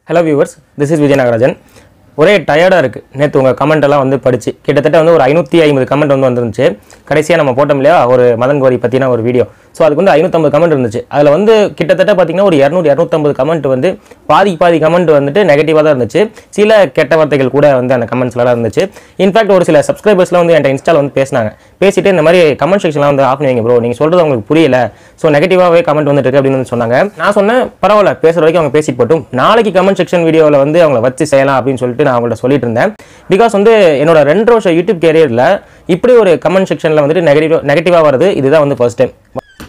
Hello viewers this is Vijay Nagarajan ஒரே டயர்டாக இருக்குது நேற்று உங்கள் கமெண்ட் எல்லாம் வந்து படிச்சு கிட்டத்தட்ட வந்து ஒரு ஐநூற்றி ஐம்பது கமெண்ட் வந்து வந்துருந்துச்சு கடைசியாக நம்ம போட்டோம் இல்லையா ஒரு மதன் கோரி பற்றின ஒரு வீடியோ ஸோ அதுக்கு வந்து ஐநூற்றம்பது கமெண்ட் இருந்துச்சு அதில் வந்து கிட்டத்தட்ட பார்த்தீங்கன்னா ஒரு இரநூறு இரநூத்தம்பது கமெண்ட் வந்து பாதி பாதி கமெண்ட் வந்துட்டு நெகட்டிவாக தான் இருந்துச்சு சில கெட்ட வார்த்தைகள் கூட வந்து அந்த கமெண்ட்ஸ்லாம் இருந்துச்சு இன்ஃபேக்ட் ஒரு சில சப்ஸ்கிரைபர்ஸ்லாம் வந்து என்கிட்ட இன்ஸ்டால் வந்து பேசினாங்க பேசிட்டு இந்த மாதிரி கமெண்ட் செக்ஷன்லாம் வந்து ஆஃப் பண்ணுவீங்க ப்ரோ நீங்கள் சொல்கிறது அவங்களுக்கு புரியல ஸோ நெகட்டிவாகவே கமெண்ட் வந்துட்டு இருக்கு அப்படின்னு வந்து சொன்னாங்க நான் சொன்னேன் பரவாயில்ல பேசுகிற வரைக்கும் அவங்க பேசிட்டு போட்டும் நாளைக்கு கமெண்ட் செக்ஷன் வீடியோவில் வந்து அவங்கள வச்சு செய்யலாம் அப்படின்னு சொல்லிட்டு நான் அவங்கள்ட்ட சொல்லிட்டு இருந்தேன் பிகாஸ் வந்து என்னோட ரெண்டு வருஷம் யூடியூப் கேரியரில் இப்படி ஒரு கமெண்ட் செக்ஷனில் வந்துட்டு நெகட்டிவ் நெகட்டிவாக வருது இதுதான் வந்து ஃபர்ஸ்ட் டைம்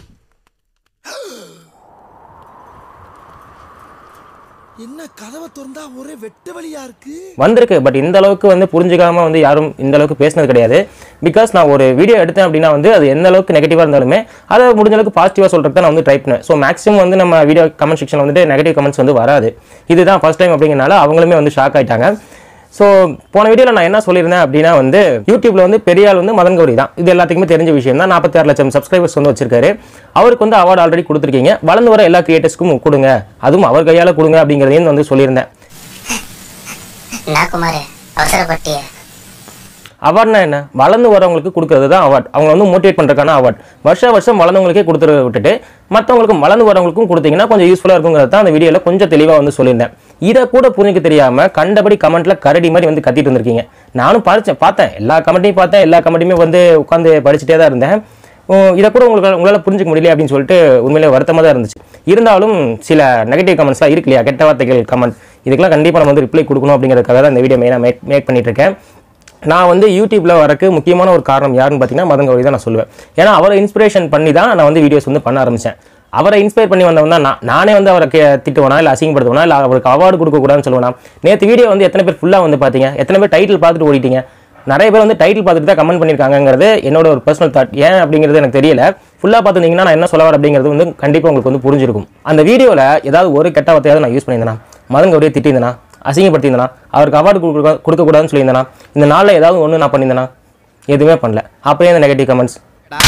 என்ன கதவை திறந்தா ஒரே வெட்டு வழியா இருக்கு வந்திருக்கு பட் இந்த அளவுக்கு வந்து புரிஞ்சுக்காம வந்து யாரும் இந்த அளவுக்கு பேசினது கிடையாது பிகாஸ் நான் ஒரு வீடியோ எடுத்தேன் அப்படின்னா வந்து அது எந்த அளவுக்கு நெகட்டிவாக இருந்தாலுமே அதை முடிஞ்ச அளவுக்கு பாசிட்டிவாக சொல்கிறது தான் நான் வந்து ட்ரை பண்ணேன் ஸோ மேக்ஸிமம் வந்து நம்ம வீடியோ கமெண்ட் செக்ஷன் வந்துட்டு நெகட்டிவ் கமெண்ட்ஸ் வந்து வராது இதுதான் ஃபர்ஸ்ட் டைம் அப்படிங்கிறனால அவங்களுமே வந்து ஷாக் ஆயிட்டாங்க ஸோ போன வீடியோவில் நான் என்ன சொல்லியிருந்தேன் அப்படின்னா வந்து யூடியூப்ல வந்து பெரிய ஆள் வந்து மதன் கௌரி தான் இது எல்லாத்துக்குமே தெரிஞ்ச விஷயம் தான் நாற்பத்தாறு லட்சம் சப்ஸ்கிரைபர்ஸ் வந்து வச்சிருக்காரு அவருக்கு வந்து அவார்டு ஆல்ரெடி கொடுத்துருக்கீங்க வளர்ந்து வர எல்லா கிரியேட்டர்ஸ்க்கும் கொடுங்க அதுவும் அவர் கையால் கொடுங்க அப்படிங்கிறதையும் வந்து சொல்லியிருந்தேன் நான் குமார் அவசரப்பட்டிய அவார்ட்னா என்ன வளர்ந்து வரவங்களுக்கு கொடுக்கறது தான் அவார்ட் அவங்க வந்து மோட்டிவேட் பண்ணுறதுக்கான அவார்ட் வருஷம் வருஷம் வளர்ந்தவங்களுக்கே கொடுத்துறத விட்டுட்டு மற்றவங்களுக்கும் வளர்ந்து வரவங்களுக்கும் கொடுத்தீங்கன்னா கொஞ்சம் யூஸ்ஃபுல்லாக இருக்குங்கிறது தான் அந்த வீடியோவில் கொஞ்சம் தெளிவாக வந்து சொல்லியிருந்தேன் இதை கூட புரிஞ்சுக்க தெரியாமல் கண்டபடி கமெண்ட்டில் கரடி மாதிரி வந்து கத்திட்டு வந்திருக்கீங்க நானும் படித்தேன் பார்த்தேன் எல்லா கமெண்ட்டையும் பார்த்தேன் எல்லா கமெண்ட்டையுமே வந்து உட்காந்து படிச்சுட்டே தான் இருந்தேன் உம், இதை கூட உங்களுக்கு உங்களால் புரிஞ்சுக்க முடியல அப்படின்னு சொல்லிட்டு உண்மையிலே வருத்தமாக தான் இருந்துச்சு இருந்தாலும் சில நெகட்டிவ் கமெண்ட்ஸ்லாம் இருக்கு இல்லையா கெட்ட வார்த்தைகள் கமெண்ட் இதுக்கெல்லாம் கண்டிப்பாக நம்ம வந்து ரிப்ளை கொடுக்கணும் அப்படிங்கிறதுக்காக தான் இந்த வீடியோ மெயினாக மேக் மேக் பண்ணிட்டு இருக்கேன் நான் வந்து யூடியூப்ல வரக்கு முக்கியமான ஒரு காரணம் யாருன்னு பார்த்தீங்கன்னா மதன் கௌரி தான் நான் சொல்லுவேன் ஏன்னா அவரை இன்ஸ்பிரேஷன் பண்ணி தான் நான் வந்து வீடியோஸ் வந்து பண்ண ஆரம்பிச்சேன் அவரை இன்ஸ்பயர் பண்ணி வந்தவன் தான் நான் நானே வந்து அவரை கே- திட்டுவேனா இல்லை அசிங்கப்படுத்துவேனா இல்லை அவருக்கு அவார்டு கொடுக்கக்கூடாதுன்னு சொல்லுவேனா நேற்று வீடியோ வந்து எத்தனை பேர் ஃபுல்லாக வந்து பார்த்தீங்க எத்தனை பேர் டைட்டில் பார்த்துட்டு ஓடிட்டீங்க நிறைய பேர் வந்து டைட்டில் பார்த்துட்டு தான் கமெண்ட் பண்ணியிருக்காங்கிறது என்னோட ஒரு பர்சனல் தாட் ஏன் அப்படிங்கிறது எனக்கு தெரியல ஃபுல்லாக பார்த்துருந்தீங்கன்னா நான் என்ன சொல்ல வரேன் அப்படிங்கிறது வந்து கண்டிப்பாக உங்களுக்கு வந்து புரிஞ்சிருக்கும் அந்த வீடியோவில் ஏதாவது ஒரு கெட்ட வார்த்தையாவது நான் யூஸ் பண்ணியிருந்தேனா மதன் கௌரியை திட்டியிருந்தேனா அசிங்கப்படுத்தியிருந்தேனா அவருக்கு அவார்டு கொடுக்க கொடுக்கக்கூடாதுன்னு சொல்லியிருந்தேனா இந்த நாளில் ஏதாவது ஒன்று நான் பண்ணியிருந்தேனா எதுவுமே பண்ணல அப்படியே இந்த நெகட்டிவ் கமெண்ட்ஸ்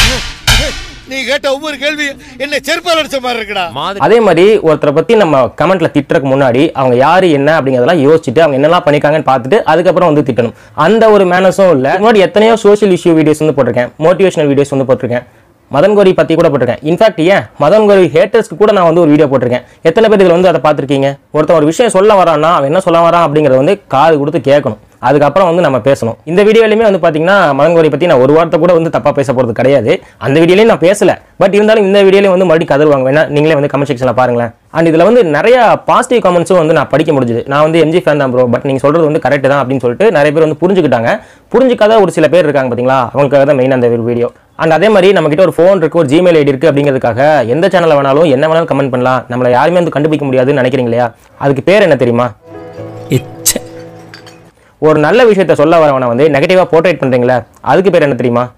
நீ கேட்ட ஒவ்வொரு கேள்வி என்ன செருப்பால் அடிச்ச மாதிரி இருக்குடா அதே மாதிரி ஒருத்தரை பற்றி நம்ம கமெண்ட்ல திட்டுறதுக்கு முன்னாடி அவங்க யாரு என்ன அப்படிங்கிறதெல்லாம் யோசிச்சுட்டு அவங்க என்னெல்லாம் பண்ணிருக்காங்கன்னு பார்த்துட்டு அதுக்கப்புறம் வந்து திட்டணும் அந்த ஒரு மேனஸும் இல்லை முன்னாடி எத்தனையோ சோஷியல் இஷ்யூ வீடியோஸ் வந்து போட்டிருக்கேன் மோட்டிவேஷனல் வீடியோஸ் வந்து போட்டிருக்கேன் மதன் கோரி பற்றி கூட போட்டிருக்கேன் இன்ஃபேக்ட் ஏன் மதன் கோரி ஹேட்டர்ஸ்க்கு கூட நான் வந்து ஒரு வீடியோ போட்டிருக்கேன் எத்தனை பேர் இதில் வந்து அதை பார்த்துருக்கீங்க ஒருத்தன் ஒரு விஷயம் சொல்ல வரான்னா அவன் என்ன சொல்ல வரான் அப்படிங்கிறத வந்து காது கொடுத்து கேட்கணும் அதுக்கப்புறம் வந்து நம்ம பேசணும் இந்த வீடியோலையுமே வந்து பார்த்தீங்கன்னா மதன் கோரி பற்றி நான் ஒரு வார்த்தை கூட வந்து தப்பாக பேச போகிறது கிடையாது அந்த வீடியோலையும் நான் பேசல பட் இருந்தாலும் இந்த வீடியோலையும் வந்து மறுபடியும் கதருவாங்க வேணா நீங்களே வந்து கமெண்ட் செக்ஷனில் பாருங்களேன் அண்ட் இதில் வந்து நிறைய பாசிட்டிவ் கமெண்ட்ஸும் வந்து நான் படிக்க முடிஞ்சுது நான் வந்து எம்ஜி ஃபேன் தான் ப்ரோ பட் நீங்கள் சொல்கிறது வந்து கரெக்ட் தான் அப்படின்னு சொல்லிட்டு நிறைய பேர் வந்து புரிஞ்சுக்கிட்டாங்க புரிஞ்சுக்காத ஒரு சில பேர் இருக்காங்க பார்த்தீங்களா அவங்களுக்காக தான் மெயின் அந்த வீடியோ அண்ட் அதே மாதிரி நம்ம கிட்ட ஒரு ஃபோன் இருக்கு ஒரு ஜிமெயில் ஐடி இருக்கு அப்படிங்கிறதுக்காக எந்த சேனலில் வேணாலும் என்ன வேணாலும் கமெண்ட் பண்ணலாம் நம்மளை யாருமே வந்து கண்டுபிடிக்க முடியாதுன்னு நினைக்கிறீங்க இல்லையா அதுக்கு பேர் என்ன தெரியுமா ஒரு நல்ல விஷயத்த சொல்ல வரவனை வந்து நெகட்டிவாக போர்ட்ரேட் பண்ணுறீங்களா அதுக்கு பேர் என்ன தெரியுமா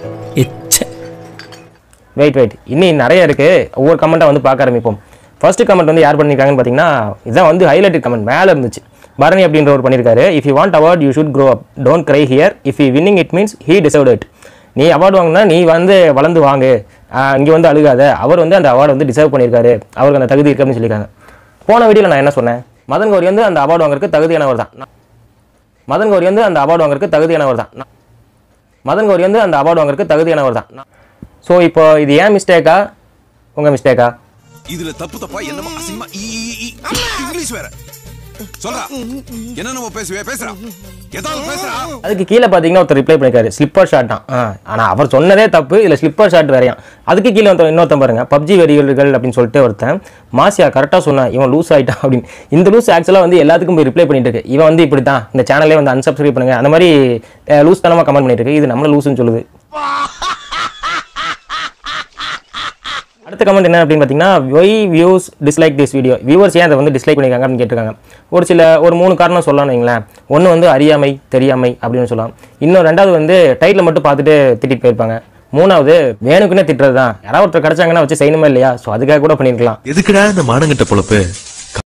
வெயிட் வெயிட் இன்னும் நிறைய இருக்கு ஒவ்வொரு கமெண்ட்டாக வந்து பார்க்க ஆரம்பிப்போம் ஃபர்ஸ்ட் கமெண்ட் வந்து யார் பண்ணியிருக்காங்கன்னு பார்த்தீங்கன்னா இதான் வந்து ஹைலைட்டட் கமெண்ட் மேலே இருந்துச்சு பரணி அப்படின்றவர் பண்ணியிருக்காரு if you want award you should grow up don't cry here if you winning it means he deserved it நீ அவார்டு வாங்கினா நீ வந்து வளர்ந்து வாங்கு இங்கே வந்து அழுகாத அவர் வந்து அந்த அவார்டு வந்து டிசர்வ் பண்ணியிருக்காரு அவருக்கு அந்த தகுதி இருக்கு அப்படின்னு சொல்லியிருக்காங்க போன வீடியோவில் நான் என்ன சொன்னேன் மதன் கௌரி வந்து அந்த அவார்டு வாங்குறதுக்கு தகுதியானவர் தான் நான் மதன் கௌரி வந்து அந்த அவார்டு வாங்குறதுக்கு தகுதியானவர் தான் நான் மதன் கௌரி வந்து அந்த அவார்டு வாங்குறதுக்கு தகுதியானவர் தான் ஸோ இப்போ இது ஏன் மிஸ்டேக்கா உங்கள் மிஸ்டேக்கா இதுல தப்பு தப்பா என்னமோ அசிங்கமா ஈ, ஈ, ஈ. இங்கிலீஷ் வேற சொல்றா என்ன நம்ம பேசுவே பேசுறா ஏதாவது பேசுறா அதுக்கு கீழே பார்த்தீங்கன்னா ஒருத்தர் ரிப்ளை பண்ணிருக்காரு ஸ்லிப்பர் ஷாட் தான் ஆ, ஆனா அவர் சொன்னதே தப்பு இதில் ஸ்லிப்பர் ஷாட் வேறையாம் அதுக்கு கீழே ஒருத்தன் இன்னொருத்தன் பாருங்க பப்ஜி வெறியர்கள் அப்படின்னு சொல்லிட்டு ஒருத்தன் மாசியா கரெக்டாக சொன்னான் இவன் லூஸ் ஆயிட்டான் அப்படின்னு இந்த லூஸ் ஆக்சுவலாக வந்து எல்லாத்துக்கும் போய் ரிப்ளை பண்ணிட்டு இருக்கு இவன் வந்து இப்படி தான் இந்த சேனலே வந்து unsubscribe பண்ணுங்க அந்த மாதிரி லூஸ் தனமாக கமெண்ட் பண்ணிட்டு இருக்கு இது நம்மள லூஸ்னு சொல்லுது அடுத்த கமெண்ட் என்ன அப்படின்னு பார்த்தீங்கன்னா why views dislike this video viewers ஏன் அதை வந்து டிஸ்லைக் பண்ணியிருக்காங்க அப்படின்னு கேட்டிருக்காங்க ஒரு சில ஒரு மூணு காரணம் சொல்லலாம் வைங்களேன் ஒன்று வந்து அறியாமை தெரியாமை அப்படின்னு சொல்லலாம் இன்னும் ரெண்டாவது வந்து டைட்டில் மட்டும் பார்த்துட்டு திட்டிட்டு போயிருப்பாங்க மூணாவது வேணுக்குன்னே திட்டுறது தான் யாராவது ஒருத்தர் கிடச்சாங்கன்னா வச்சு செய்யணுமா இல்லையா ஸோ அதுக்காக கூட பண்ணியிருக்கலாம் எதுக்குடா இந்த மானங்கிட்ட பொழப்பு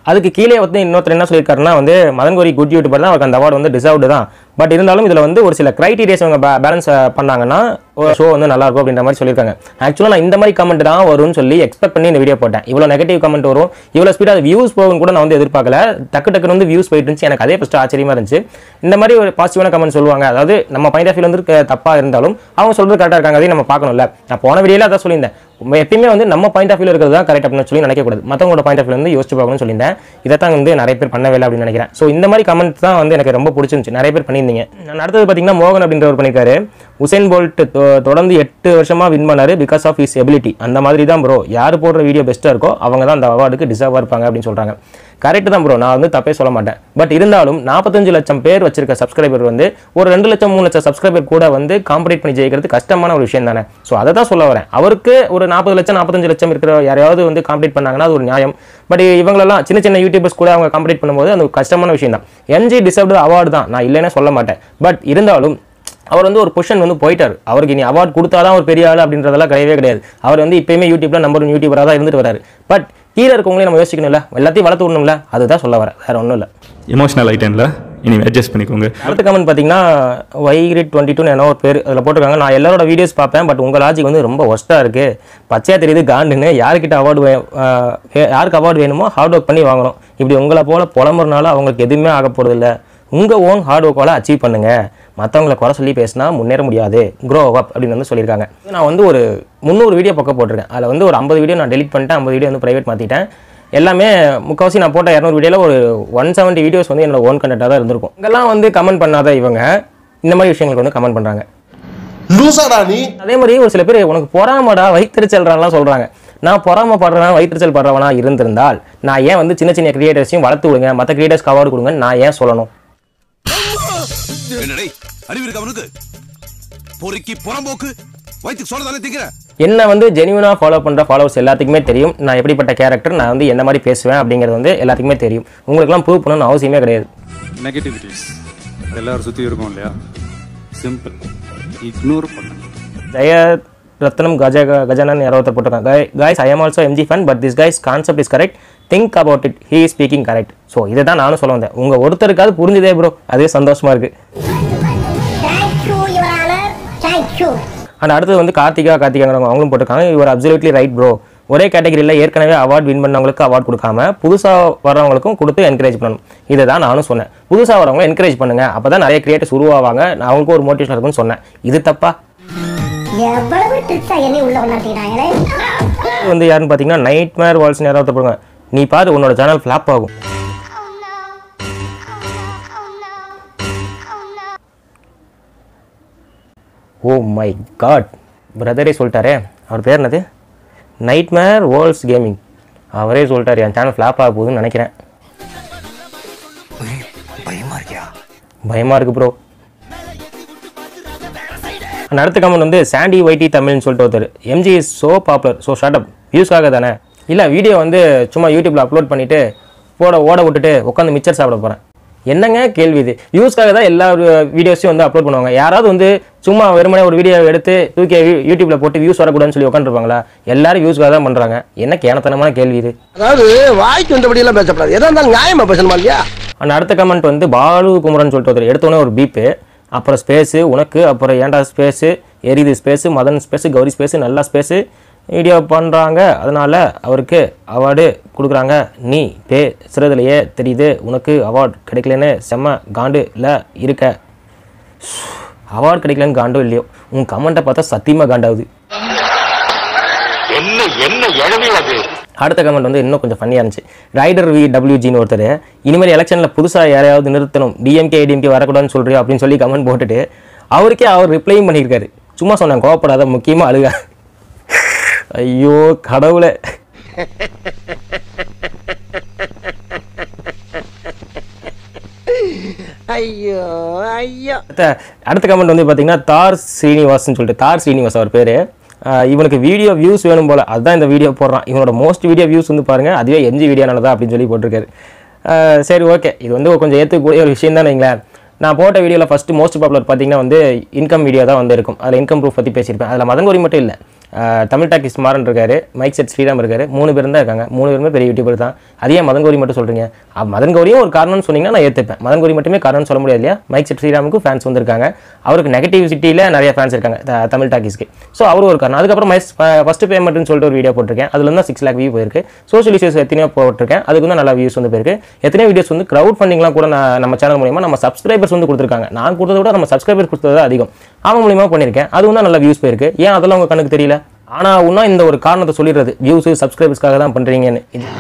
அதுக்கு கீழே வந்து இன்னொருத்தர் என்ன சொல்லியிருக்காருன்னா வந்து மதன் கோரி குட் யூடியூபர் தான் அவருக்கு அந்த அவார்டு வந்து டிசர்வ்டு தான் பட் இருந்தாலும் இதில் வந்து ஒரு சில கிரைட்டீரியாஸ் அவங்க பேலன்ஸ் பண்ணாங்கன்னா ஷோ வந்து நல்லா இருக்கும் அப்படின்ற மாதிரி சொல்லியிருக்காங்க ஆக்சுவலாக நான் இந்த மாதிரி கமெண்ட் தான் வரும்னு சொல்லி எக்ஸ்பெக்ட் பண்ணி இந்த வீடியோ போட்டேன் இவ்வளோ நெகட்டிவ் கமெண்ட் வரும் இவ்வளோ ஸ்பீடாக வியூஸ் போகும் கூட நான் வந்து எதிர்பார்க்கல டக்கு டக்குன்னு வந்து வியூஸ் போயிட்டு இருந்துச்சு எனக்கு அதே ஃபஸ்ட்டு ஆச்சரியமா இருந்துச்சு இந்த மாதிரி ஒரு பாசிட்டிவான கமெண்ட் சொல்லுவாங்க அதாவது நம்ம பாயிண்ட் ஆஃப் வியூ வந்து க- தப்பா இருந்தாலும் அவங்க சொல்றது கரெக்டாக இருக்காங்க அதையும் நம்ம பார்க்கணும்ல நான் போன வீடியோல அதான் சொல்லியிருந்தேன் உம் எப்பயுமே வந்து நம்ம பாயிண்ட் ஆஃப் வியூ இருக்கிறது தான் கரெக்ட் அப்படின்னு சொல்லி நினைக்கக்கூடாது மற்றவங்களோட பாயிண்ட் ஆஃப் வியூ வந்து யோசிச்சு பார்க்கணும்னு சொல்லியிருந்தேன் இதை தான் வந்து நிறைய பேர் பண்ணவே இல்லை அப்படின்னு நினைக்கிறேன் ஸோ இந்த மாதிரி கமெண்ட் தான் வந்து எனக்கு ரொம்ப பிடிச்சிருந்துச்சு நிறைய பேர் பண்ணியிருந்தீங்க நான் அடுத்தது பார்த்தீங்கன்னா மோகன் அப்படின்றவர் பண்ணியிருக்காரு உசேன் போல்ட் தொ- தொடர்ந்து எட்டு வருஷமா வின் பண்ணாரு பிகாஸ் ஆஃப் his எபிலிட்டி அந்த மாதிரி தான் ப்ரோ யார் போடுற வீடியோ பெஸ்ட்டாக இருக்கோ அவங்க தான் அந்த அவார்டுக்கு டிசர்வாக இருப்பாங்க அப்படின்னு சொல்றாங்க கரெக்ட் தான் ப்ரோ நான் வந்து தப்பே சொல்ல மாட்டேன் பட் இருந்தாலும் நாற்பத்தஞ்சு லட்சம் பேர் வச்சிருக்க சப்ஸ்கிரைபர் வந்து ஒரு ரெண்டு லட்சம் மூணு லட்சம் சப்ஸ்கிரைபர் கூட வந்து காம்படிட் பண்ணி ஜெயிக்கிறது கஷ்டமான ஒரு விஷயம் தானே ஸோ அதை தான் சொல்ல வரேன் அவருக்கு ஒரு நாற்பது லட்சம் நாற்பத்தஞ்சு லட்சம் இருக்கிற யாரையாவது வந்து காம்படிட் பண்ணாங்கன்னா அது ஒரு நியாயம் பட் இவங்களெல்லாம் சின்ன சின்ன யூடியூபர்ஸ் கூட அவங்க காம்படிட் பண்ணும்போது அது ஒரு கஷ்டமான விஷயம் தான் என்ஜி டிசர்வ்டு அவார்டு தான் நான் இல்லைன்னே சொல்ல மாட்டேன் பட் இருந்தாலும் அவர் வந்து ஒரு பொசிஷன் வந்து போயிட்டார் அவருக்கு இனி அவார்ட் கொடுத்தாதான் ஒரு பெரிய ஆள் அப்படின்றதெல்லாம் கிடையவே கிடையாது அவர் வந்து இப்பயுமே யூடியூப்ல நம்பர் ஒன் யூடியூபராக தான் இருந்துட்டு வராரு பட் கீழே இருக்கவங்களையும் நம்ம யோசிக்கணும்ல எல்லாத்தையும் வளர்த்து விடணும்ல அதுதான் சொல்ல வரேன் வேற ஒன்றும் இல்லை எமோஷனல் ஆகிட்டேன்ல இனி அட்ஜஸ்ட் பண்ணிக்கோங்க அடுத்த கமெண்ட் பார்த்தீங்கன்னா வைகிரிட் டுவெண்ட்டி டூ என்ன ஒரு பேர் அதில் போட்டிருக்காங்க நான் எல்லாரோட வீடியோஸ் பார்ப்பேன் பட் உங்கள் லாஜிக் வந்து ரொம்ப ஒஸ்ட்டாக இருக்குது பச்சையாக தெரியுது காண்டுன்னு யார்கிட்ட அவார்டு வே ஆஹ் வே- யாருக்கு அவார்டு வேணுமோ ஹார்ட் ஒர்க் பண்ணி வாங்கணும் இப்படி உங்களை போல புலம்புறனால அவங்களுக்கு எதுவுமே ஆக போகிறதில்ல உங்கள் ஓன் ஹார்ட் ஒர்க்கால அச்சீவ் பண்ணுங்க மற்றவங்கள குறை சொல்லி பேசினா முன்னேற முடியாது க்ரோ அப் அப்படின்னு வந்து சொல்லியிருக்காங்க நான் வந்து ஒரு முந்நூறு வீடியோ பக்கம் போட்டிருக்கேன் அதில் வந்து ஒரு ஐம்பது வீடியோ நான் டெலிட் பண்ணிட்டேன் ஐம்பது வீடியோ வந்து ப்ரைவேட் மாற்றிட்டேன் எல்லாமே முக்கால்வாசி நான் போட்ட இரநூறு வீடியோவில் ஒரு ஒன் செவன்ட்டி வீடியோஸ் வந்து என்னோட ஓன் கண்டென்ட்டாக தான் இருந்திருக்கும் இங்கெல்லாம் வந்து கமெண்ட் பண்ணாத இவங்க இந்த மாதிரி விஷயங்களுக்கு வந்து கமெண்ட் பண்ணுறாங்க லூசாடா நீ அதே மாதிரி ஒரு சில பேர் உனக்கு பொறாமடா வயிற்றுச்சல்றான்லாம் சொல்கிறாங்க நான் பொறாமப்படுறவன் வயிற்றுச்சல் படுறவனா இருந்திருந்தால் நான் ஏன் வந்து சின்ன சின்ன கிரியேட்டர்ஸையும் வளர்த்து விடுங்க மற்ற கிரியேட்டர்ஸ்க்கு அவார்டு கொடுங்க நான் ஏன் சொல்லணும் என்னடே அறிவு இருக்கு அவனுக்கு பொறுக்கி புறம்போக்கு வயிற்றுக்கு சோறு தானே திங்கிற என்ன வந்து ஜெனியூனாக ஃபாலோ பண்ணுற ஃபாலோவர்ஸ் எல்லாத்துக்குமே தெரியும் நான் எப்படிப்பட்ட கேரக்டர் நான் வந்து என்ன மாதிரி பேசுவேன் அப்படிங்கிறது வந்து எல்லாத்துக்குமே தெரியும் உங்களுக்குலாம் ப்ரூவ் பண்ணணும்னு அவசியமே கிடையாது நெகட்டிவிட்டிஸ் எல்லாரும் சுற்றி இருக்கும் இல்லையா சிம்பிள் இக்னோர் பண்ணுங்க ஜெய ரத்னம் கஜ கஜானன் யாரோ ஒருத்தர் போட்டிருக்காங்க guys I am also MG fan but this guys concept is correct think about it he is speaking correct so இதை தான் நானும் சொல்ல வந்தேன் உங்கள் ஒருத்தருக்காவது புரிஞ்சுதே ப்ரோ அதே சந்தோஷமா இருக்கு thank you your honour thank you and அடுத்தது வந்து கார்த்திகா கார்த்திகாங்கிறவங்க அவங்களும் போட்டிருக்காங்க இவர் அப்சல்யூட்லி ரைட் ப்ரோ ஒரே கேட்டகரியில் ஏற்கனவே அவார்ட் வின் பண்ணவங்களுக்கு அவார்ட் கொடுக்காம புதுசாக வர்றவங்களுக்கும் கொடுத்து என்கரேஜ் பண்ணணும் இதை தான் நானும் சொன்னேன் புதுசாக வரவங்க என்கரேஜ் பண்ணுங்க அப்போ தான் நிறைய கிரியேட்டர்ஸ் உருவாவாங்க நான் அவங்களுக்கும் ஒரு மோட்டிவேஷன் இருக்கும்னு சொன்னேன் இது தப்பா எவ்வளவு ட்ரிக்ஸா என்னை உள்ள கொண்டாடுறாங்களே இது வந்து யாருன்னு பார்த்தீங்கன்னா நைட் மேர் வால்ஸ் யாராவது போடுங்க நீ பாரு உன்னோட சேனல் ஃப்ளாப் ஆகும் ஓ மை காட் பிரதரே சொல்லிட்டாரே அவர் பேர் என்னது நைட் மேர் வேர்ல்ட்ஸ் கேமிங் அவரே சொல்லிட்டாரு என் சேனல் ஃப்ளாப் ஆக போகுதுன்னு நினைக்கிறேன் பயமா இருக்கு ப்ரோ அண்ட் அடுத்த கமெண்ட் வந்து சாண்டி ஒய்டி தமிழ்னு சொல்லிட்டு ஒருத்தர் MG is so popular so short up வியூஸ்க்காக தானே இல்லை வீடியோ வந்து சும்மா யூடியூப்ல அப்லோட் பண்ணிட்டு போட ஓட விட்டுட்டு உட்காந்து மிச்சர் சாப்பிட போகிறேன் என்னங்க கேள்வி இது வியூஸ்க்காக தான் எல்லா வீடியோஸையும் வந்து அப்லோட் பண்ணுவாங்க யாராவது வந்து சும்மா வெறுமனே ஒரு வீடியோ எடுத்து தூக்கி யூ- யூடியூப்ல போட்டு வியூஸ் வரக்கூடாதுன்னு சொல்லி உட்காந்துருப்பாங்களா எல்லாரும் வியூஸ்க்காக தான் பண்ணுறாங்க என்ன கேனத்தனமான கேள்வி இது அதாவது வாய்க்கு வந்தபடி எல்லாம் பேசக்கூடாது எதா இருந்தாலும் நியாயமா பேசணுமா இல்லையா அண்ட் அடுத்த கமெண்ட் வந்து பாலு குமரன் சொல்லிட்டு ஒருத்தர் எடுத்தோன்னே ஒரு பீப்பு அப்புறம் ஸ்பேஸு உனக்கு அப்புறம் ஏன்டா ஸ்பேஸு எரியுது space Madan space Gowri space நல்லா ஸ்பேஸு வீடியோ பண்ணுறாங்க அதனால அவருக்கு அவார்டு கொடுக்குறாங்க நீ பேசுறதுலையே தெரியுது உனக்கு அவார்டு கிடைக்கலன்னு செம்ம காண்டுல இருக்க அவார்டு கிடைக்கலன்னு காண்டோ இல்லையோ உன் கமெண்ட்டை பார்த்தா சத்தியமாக காண்டாகுது அடுத்த கமெண்ட் வந்து இன்னும் கொஞ்சம் ஃபன்னியாக இருந்துச்சு ரைடர் வி டபிள்யூஜின்னு ஒருத்தர் இனிமேல் எலெக்ஷனில் புதுசாக யாரையாவது நிறுத்தணும் டிஎம்கே ஐடிஎம்கே வரக்கூடாதுன்னு சொல்றியா அப்படின்னு சொல்லி கமெண்ட் போட்டுட்டு அவருக்கே அவர் ரிப்ளையும் பண்ணியிருக்காரு சும்மா சொன்னேன் கோவப்படாத முக்கியமாக அழுக ஐயோ கடவுளே ஐயோ ஐயோ அடுத்த அடுத்த கமெண்ட் வந்து பார்த்தீங்கன்னா தார் ஸ்ரீனிவாஸ்னு சொல்லிட்டு தார் ஸ்ரீனிவாஸ் அவர் பேர் இவனுக்கு வீடியோ வியூஸ் வேணும் போல அதுதான் இந்த வீடியோ போடுறான் இவனோட மோஸ்ட் வீடியோ வியூஸ் வந்து பாருங்க அதுவே எம்ஜி வீடியோனால அப்படின்னு சொல்லி போட்டிருக்காரு அஹ் சரி ஓகே இது வந்து கொஞ்சம் ஏற்றுக்கக்கூடிய ஒரு விஷயம் தான் வைங்களேன் நான் போட்ட வீடியோவில் ஃபஸ்ட்டு மோஸ்ட் பாப்புலர் பார்த்தீங்கன்னா வந்து இன்கம் வீடியோ தான் வந்து இருக்கும் அதில் இன்கம் ப்ரூஃப் பற்றி பேசியிருப்பேன் அதில் மதன் கோரி மட்டும் இல்லை அஹ், தமிழ் டாக்கிஸ் மாறன் இருக்காரு மைக் செட் ஸ்ரீராம் இருக்காரு மூணு பேர் தான் இருக்காங்க மூணு பேருமே பெரிய யூடியூபர் தான் அதே மதன் கௌரி மட்டும் சொல்கிறீங்க மதன் கௌரியும் ஒரு காரணம்னு சொன்னீங்கன்னா நான் ஏற்றுப்பேன் மதன் கௌரி மட்டுமே காரணம்னு சொல்ல முடியாது இல்லையா மைக் செட் ஸ்ரீராமுக்கும் ஃபேன்ஸ் வந்திருக்காங்க அவருக்கு நெகட்டிவிட்டியில் நிறைய ஃபேன்ஸ் இருக்காங்க த- தமிழ் டாக்கிஸ்க்கு ஸோ அவரும் ஒரு காரணம் அதுக்கப்புறம் மைஸ் ஃபஸ்ட் பேமெண்ட்னு சொல்லிட்டு ஒரு வீடியோ போட்டிருக்கேன் அதுல இருந்து சிக்ஸ் லேக் வியூ போயிருக்கு சோஷியல் இஷ்யூஸ் எத்தனையோ போட்டிருக்கேன் அதுக்கு வந்து நல்லா வியூஸ் வந்து போயிருக்கு எத்தனையோ வீடியோஸ் வந்து க்ரௌட் ஃபண்டிங்லாம் கூட நான் நம்ம சேனல் மூலியமா நம்ம சப்ஸ்கிரைபர்ஸ் வந்து கொடுத்துருக்காங்க நான் கொடுத்தத விட நம்ம சப்ஸ்கிரைபர் கொடுத்தது தான் அதிகம் அவங்க மூலியமா பண்ணியிருக்கேன் அது வந்து நல்ல வியூஸ் போயிருக்கு ஏன் அதெல்லாம் உங்க கண்ணுக்கு தெரியல ஆனா இன்னும் இந்த ஒரு காரணத்தை சொல்லிடுறது வியூஸ் சப்ஸ்கிரைபர்ஸ்க்காக தான் பண்றீங்கன்னு இது-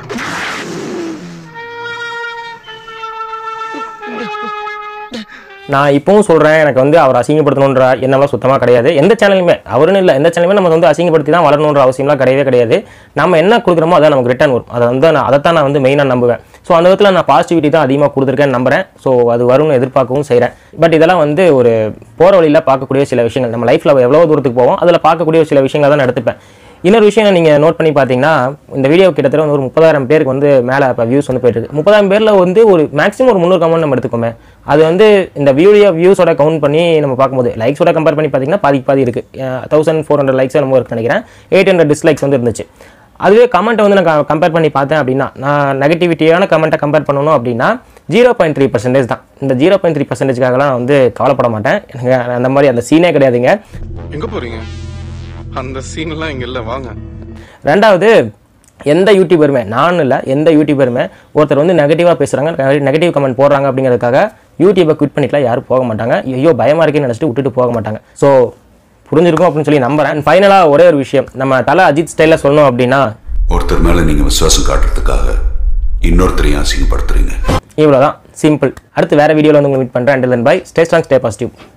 நான் இப்பவும் சொல்றேன் எனக்கு வந்து அவர் அசிங்கப்படுத்தணுன்ற எண்ணம்லாம் சுத்தமாக கிடையாது எந்த சேனலுமே அவருன்னு இல்லை எந்த சேனலுமே நம்ம வந்து அசிங்கப்படுத்தி தான் வளரணுன்ற அவசியம்லாம் கிடையவே கிடையாது நம்ம என்ன கொடுக்குறோமோ அதான் நமக்கு ரிட்டர்ன் வரும் அதை வந்து நான் அதைத்தான் நான் வந்து மெயினாக நம்புவேன் ஸோ அந்த விதத்தில் நான் பாசிட்டிவிட்டி தான் அதிகமாக கொடுத்துருக்கேன்னு நம்புறேன் ஸோ அது வரும்னு எதிர்பார்க்கவும் செய்கிறேன் பட் இதெல்லாம் வந்து ஒரு போகிற வழியில் பார்க்கக்கூடிய சில விஷயங்கள் நம்ம லைஃப்பில் எவ்வளோ தூரத்துக்கு போவோம் அதில் பார்க்கக்கூடிய சில விஷயங்களை தான் நான் எடுத்துப்பேன் இன்னொரு விஷயம் நீங்கள் நோட் பண்ணி பார்த்தீங்கன்னா இந்த வீடியோ கிட்டத்தட்ட வந்து ஒரு முப்பதாயிரம் பேருக்கு வந்து மேலே இப்போ வியூஸ் வந்து போயிட்டு இருக்கு முப்பதாயிரம் பேரில் வந்து ஒரு மேக்ஸிமம் ஒரு முந்நூறு கமெண்ட் நம்ம எடுத்துக்கோமே அது வந்து இந்த வீடியோ வியூஸோட கவுண்ட் பண்ணி நம்ம பார்க்கும்போது லைக்ஸோட கம்பேர் பண்ணி பார்த்தீங்கன்னா பாதி பாதி இருக்கு தௌசண்ட் ஃபோர் ஹண்ட்ரட் லைக்ஸ் நம்ம இருக்கு நினைக்கிறேன் எயிட் ஹண்ட்ரட் டிஸ்லைக்ஸ் வந்து இருந்துச்சு அதுவே கமெண்ட்டை வந்து நான் கம்பேர் பண்ணி பார்த்தேன் அப்படின்னா நான் நெகட்டிவிட்டியான கமெண்ட்டை கம்பேர் பண்ணணும் அப்படின்னா ஜீரோ பாயிண்ட் த்ரீ பர்சன்டேஜ் தான் இந்த ஜீரோ பாயிண்ட் த்ரீ பர்சன்டேஜ்க்காகலாம் நான் வந்து கவலைப்பட மாட்டேன் எனக்கு அந்த மாதிரி அந்த சீனே கிடையாதுங்க எங்க போறீங்க அந்த சீன்லாம் இங்க இல்ல வாங்க ரெண்டாவது எந்த யூடியூபருமே நான் இல்லை எந்த யூடியூபருமே ஒருத்தர் வந்து நெகட்டிவாக பேசுகிறாங்க நெகட்டிவ் கமெண்ட் போடுறாங்க அப்படிங்கிறதுக்காக யூடியூபை குவிட் பண்ணிக்கலாம் யாரும் போக மாட்டாங்க ஐயோ பயமாக இருக்குன்னு நினச்சிட்டு விட்டுட்டு போக மாட்டாங்க ஸோ புரிஞ்சிருக்கும் அப்படின்னு சொல்லி நம்புறேன் ஃபைனலாக ஒரே ஒரு விஷயம் நம்ம தலை அஜித் ஸ்டைலில் சொல்லணும் அப்படின்னா ஒருத்தர் மேல நீங்க விசுவாசம் காட்டுறதுக்காக இன்னொருத்தரையும் அசிங்கப்படுத்துறீங்க இவ்வளோதான் சிம்பிள் அடுத்து வேறு வீடியோவில் வந்து உங்களை மீட் பண்ணுறேன் and then bye stay strong stay positive